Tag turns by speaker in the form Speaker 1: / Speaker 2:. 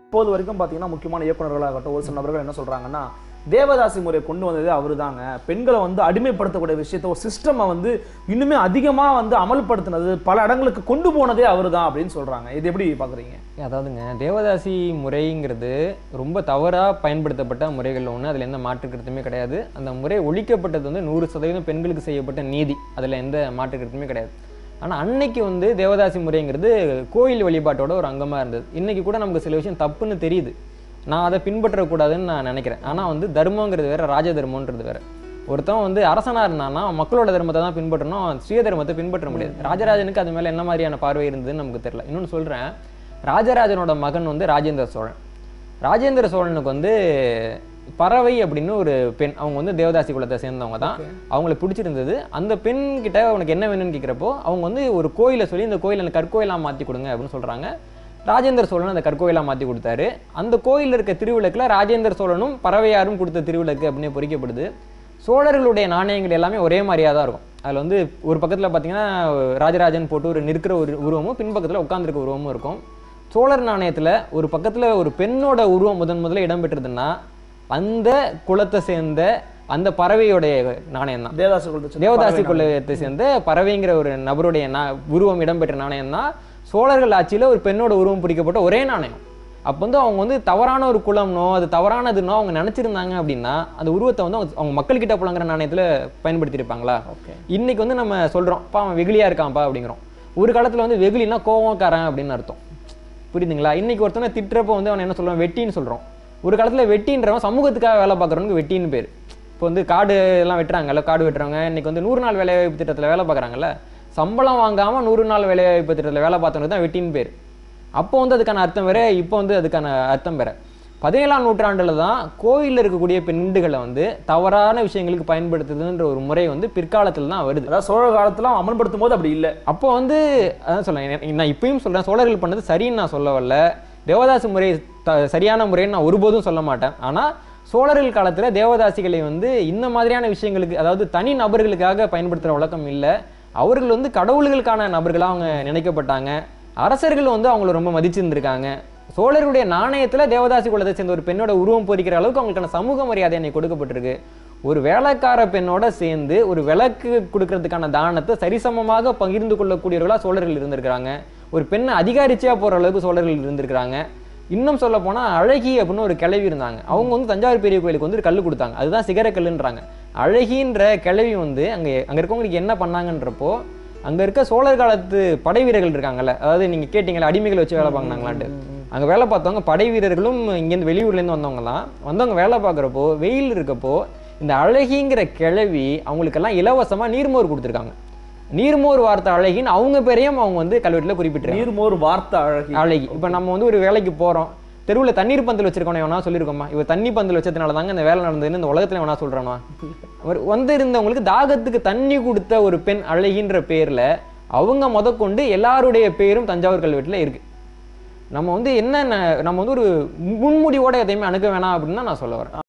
Speaker 1: இப்போது வரைக்கும் பார்த்தீங்கன்னா முக்கியமான இயக்குநர்களாகட்டும் ஒரு சில நபர்கள் என்ன சொல்றாங்கன்னா தேவதாசி முறையை கொண்டு வந்ததே அவருதாங்க பெண்களை வந்து அடிமைப்படுத்தக்கூடிய விஷயத்த ஒரு சிஸ்டமை வந்து இன்னுமே அதிகமா வந்து அமல்படுத்தினது பல இடங்களுக்கு கொண்டு போனதே அவருதான் அப்படின்னு சொல்றாங்க இது எப்படி பாக்குறீங்க
Speaker 2: அதாவதுங்க தேவதாசி முறைங்கிறது ரொம்ப தவறாக பயன்படுத்தப்பட்ட முறைகளில் ஒன்று அதில் எந்த மாற்று கருத்துமே கிடையாது அந்த முறை ஒழிக்கப்பட்டது வந்து நூறு சதவீதம் பெண்களுக்கு செய்யப்பட்ட நீதி அதில் எந்த மாற்று கருத்துமே கிடையாது ஆனால் அன்னைக்கு வந்து தேவதாசி முறைங்கிறது கோயில் வழிபாட்டோட ஒரு அங்கமாக இருந்தது இன்னைக்கு கூட நமக்கு சில விஷயம் தப்புன்னு தெரியுது நான் அதை பின்பற்றக்கூடாதுன்னு நான் நினைக்கிறேன் ஆனால் வந்து தர்மங்கிறது வேற ராஜ தர்மன்றது வேற ஒருத்தன் வந்து அரசனா இருந்தானா அவன் மக்களோட தர்மத்தை தான் பின்பற்றணும் அவன் சுய தர்மத்தை பின்பற்ற முடியாது ராஜராஜனுக்கு அது மேல என்ன மாதிரியான பார்வை இருந்ததுன்னு நமக்கு தெரியல இன்னொன்னு சொல்றேன் ராஜராஜனோட மகன் வந்து ராஜேந்திர சோழன் ராஜேந்திர சோழனுக்கு வந்து பறவை அப்படின்னு ஒரு பெண் அவங்க வந்து தேவதாசி குலத்தை சேர்ந்தவங்க தான் அவங்கள பிடிச்சிருந்தது அந்த பெண் கிட்ட உனக்கு என்ன வேணும்னு கேட்குறப்போ அவங்க வந்து ஒரு கோயிலை சொல்லி இந்த கோயிலை எனக்கு கற்கோயிலாக மாற்றி கொடுங்க அப்படின்னு சொல்றாங்க ராஜேந்திர சோழன் அந்த கற்கோயிலாக மாற்றி கொடுத்தாரு அந்த கோயிலில் இருக்க திருவிளக்குல ராஜேந்திர சோழனும் பறவையாரும் கொடுத்த திருவிளக்கு அப்படின்னு பொறிக்கப்படுது சோழர்களுடைய நாணயங்கள் எல்லாமே ஒரே மாதிரியாக தான் இருக்கும் அதில் வந்து ஒரு பக்கத்தில் பார்த்தீங்கன்னா ராஜராஜன் போட்டு ஒரு நிற்கிற ஒரு உருவமும் பின்பக்கத்தில் உட்காந்துருக்க உருவமும் இருக்கும் சோழர் நாணயத்தில் ஒரு பக்கத்தில் ஒரு பெண்ணோட உருவம் முதன் முதல்ல இடம்பெற்றதுன்னா அந்த குலத்தை சேர்ந்த அந்த பறவையோடைய நாணயம் தான்
Speaker 1: தேவதாசி குலத்தை சேர்ந்த
Speaker 2: தேவதாசி
Speaker 1: பறவை
Speaker 2: குலத்தை சேர்ந்த பறவைங்கிற ஒரு நபருடைய நா- உருவம் இடம்பெற்ற நாணயம் தான் சோழர்கள் ஆட்சியில் ஒரு பெண்ணோட உருவம் பிடிக்கப்பட்ட ஒரே நாணயம் அப்போ வந்து அவங்க வந்து தவறான ஒரு குலம்னோ அது தவறானதுன்னோ அவங்க நினைச்சிருந்தாங்க அப்படின்னா அந்த உருவத்தை வந்து அவங்க அவங்க மக்கள்கிட்ட புலங்குற நாணயத்தில் பயன்படுத்தியிருப்பாங்களா
Speaker 1: ஓகே
Speaker 2: இன்னைக்கு வந்து நம்ம சொல்றோம் பா அவன் வெகுளியா இருக்கான்ப்பா அப்படிங்கிறோம் ஒரு காலத்துல வந்து வெகுளினா கோவக்காரன் அப்படின்னு அர்த்தம் புரியுதுங்களா இன்னைக்கு ஒருத்தனை திட்டுறப்போ வந்து அவன் என்ன சொல்லுவான் வெட்டின்னு சொல்றோம் ஒரு காலத்துல வெட்டின்றவன் சமூகத்துக்காக வேலை பார்க்குறவனுக்கு வெட்டின்னு பேர் இப்போ வந்து காடு எல்லாம் வெட்டுறாங்கல்ல காடு வெட்டுறவங்க இன்னைக்கு வந்து நூறு நாள் வேலைவாய்ப்பு திட்டத்துல வேலை பார்க்குறாங்கல்ல சம்பளம் வாங்காம நூறு நாள் வேலைவாய்ப்பு திட்டத்துல வேலை பார்த்தவனுக்கு தான் வெட்டின்னு பேர் அப்போ வந்து அதுக்கான அர்த்தம் வேற இப்போ வந்து அதுக்கான அர்த்தம் வேற பதினேழாம் நூற்றாண்டுல தான் கோயிலில் இருக்கக்கூடிய பெண்டுகளை வந்து தவறான விஷயங்களுக்கு பயன்படுத்துதுன்ற ஒரு முறை வந்து பிற்காலத்தில் தான் வருது
Speaker 1: அதாவது சோழ காலத்துல அவன் அமல்படுத்தும் போது அப்படி இல்லை
Speaker 2: அப்போ வந்து அதான் சொல்றேன் நான் இப்பயும் சொல்றேன் சோழர்கள் பண்ணது சரின்னு நான் சொல்ல வரல தேவதாசி முறை த- சரியான முறைன்னு நான் ஒருபோதும் சொல்ல மாட்டேன் ஆனா சோழர்கள் காலத்துல தேவதாசிகளை வந்து இந்த மாதிரியான விஷயங்களுக்கு அதாவது தனி நபர்களுக்காக பயன்படுத்துற வழக்கம் இல்லை அவர்கள் வந்து கடவுள்களுக்கான நபர்களா அவங்க நினைக்கப்பட்டாங்க அரசர்கள் வந்து அவங்கள ரொம்ப மதிச்சிருந்திருக்காங்க சோழருடைய நாணயத்துல தேவதாசி குலத்தை சேர்ந்த ஒரு பெண்ணோட உருவம் பொறிக்கிற அளவுக்கு அவங்களுக்கான சமூக மரியாதை அன்னைக்கு கொடுக்கப்பட்டிருக்கு ஒரு வேலைக்கார பெண்ணோட சேர்ந்து ஒரு விளக்கு கொடுக்கறதுக்கான தானத்தை சரிசமமாக பகிர்ந்து கொள்ளக்கூடியவர்களா சோழர்கள் இருந்திருக்கிறாங்க ஒரு பெண்ணை அதிகாரிச்சியா போற அளவுக்கு சோழர்கள் இருந்திருக்கிறாங்க இன்னும் சொல்ல போனா அழகி அப்படின்னு ஒரு கிழவி இருந்தாங்க அவங்க வந்து தஞ்சாவூர் பெரிய கோயிலுக்கு வந்து ஒரு கல் கொடுத்தாங்க அதுதான் சிகரக்கல்லுன்றாங்க அழகின்ற கிழவி வந்து அங்க அங்க இருக்கவங்களுக்கு என்ன பண்ணாங்கன்றப்போ அங்க இருக்க சோழர் காலத்து படை வீரர்கள் இருக்காங்கல்ல அதாவது நீங்க கேட்டீங்கல்ல அடிமைகளை வச்சு வேலை பார்க்கனாங்களான்ட்டு அங்க வேலை பார்த்தவங்க படை வீரர்களும் இங்கேருந்து வெளியூர்லேருந்து வந்தவங்க தான் வந்தவங்க வேலை பார்க்குறப்போ வெயில் இருக்கப்போ இந்த அழகிங்கிற கிழவி அவங்களுக்கெல்லாம் இலவசமா நீர்மோர் கொடுத்துருக்காங்க நீர்மோர் வார்த்தை அழகின்னு அவங்க பேரையும் அவங்க வந்து கல்வெட்டில் குறிப்பிட்டிருக்காங்க
Speaker 1: நீர்மோர் வார்த்தை அழகி
Speaker 2: அழகி இப்போ நம்ம வந்து ஒரு வேலைக்கு போறோம் தெருவில் தண்ணீர் பந்தல் வச்சிருக்கோம் எவனா சொல்லியிருக்கோமா இவ தண்ணி பந்தல் வச்சதுனால தாங்க இந்த வேலை நடந்ததுன்னு இந்த உலகத்துல எவனா சொல்றானா ஒரு வந்து இருந்தவங்களுக்கு தாகத்துக்கு தண்ணி கொடுத்த ஒரு பெண் அழகின்ற பேர்ல அவங்க முதற்கொண்டு எல்லாருடைய பேரும் தஞ்சாவூர் கல்வெட்டுல இருக்கு நம்ம வந்து என்ன நம்ம வந்து ஒரு முன்முடிவோட எதையுமே அணுக வேணாம் அப்படின்னு தான் நான் சொல்ல வரேன்